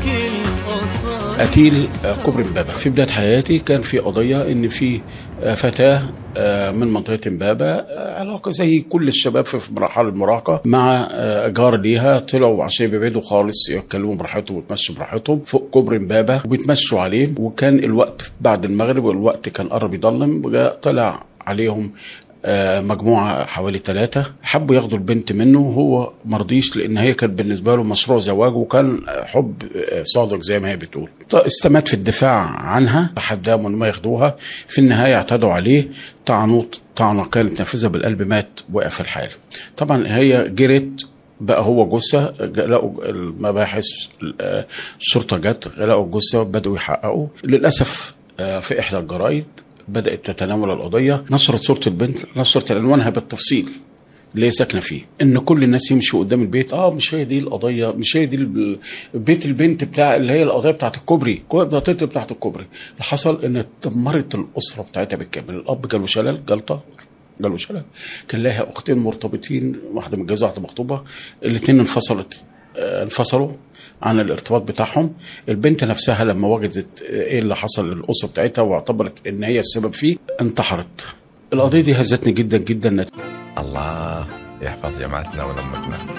القصايد قتيل آه، كوبري امبابه في بدايه حياتي كان في قضيه ان في آه، فتاه آه، من منطقه امبابه آه، علاقه زي كل الشباب في مرحله المراهقه مع آه، جار ليها طلعوا عشان يبعدوا خالص يتكلموا براحتهم ويتمشوا براحتهم فوق كوبري امبابه وبيتمشوا عليه وكان الوقت بعد المغرب والوقت كان قرب يضلم وجاء طلع عليهم آه، مجموعة حوالي ثلاثة حبوا ياخدوا البنت منه وهو مرضيش لأن هي كانت بالنسبة له مشروع زواج وكان حب آه، صادق زي ما هي بتقول ط- استمات في الدفاع عنها تحداهم إن ما ياخدوها في النهاية اعتدوا عليه طعنوه طعنة كانت نافذة بالقلب مات وقع في الحال طبعا هي جرت بقى هو جثة جا- لقوا المباحث آه، الشرطة جت لقوا الجثة بدأوا يحققوا للأسف آه، في إحدى الجرايد بدأت تتناول القضية نشرت صورة البنت نشرت عنوانها بالتفصيل اللي هي ساكنه فيه ان كل الناس يمشوا قدام البيت اه مش هي دي القضيه مش هي دي ال- بيت البنت بتاع اللي هي القضيه بتاعت الكوبري القضيه بتاعت الكوبري اللي حصل ان دمرت الاسره بتاعتها بالكامل الاب جاله شلل جلطه جاله شلل كان لها اختين مرتبطين واحده متجوزه واحده مخطوبه الاثنين انفصلت آه، انفصلوا عن الارتباط بتاعهم البنت نفسها لما وجدت ايه اللي حصل للاسره بتاعتها واعتبرت ان هي السبب فيه انتحرت القضيه دي هزتني جدا جدا الله يحفظ جماعتنا ولمتنا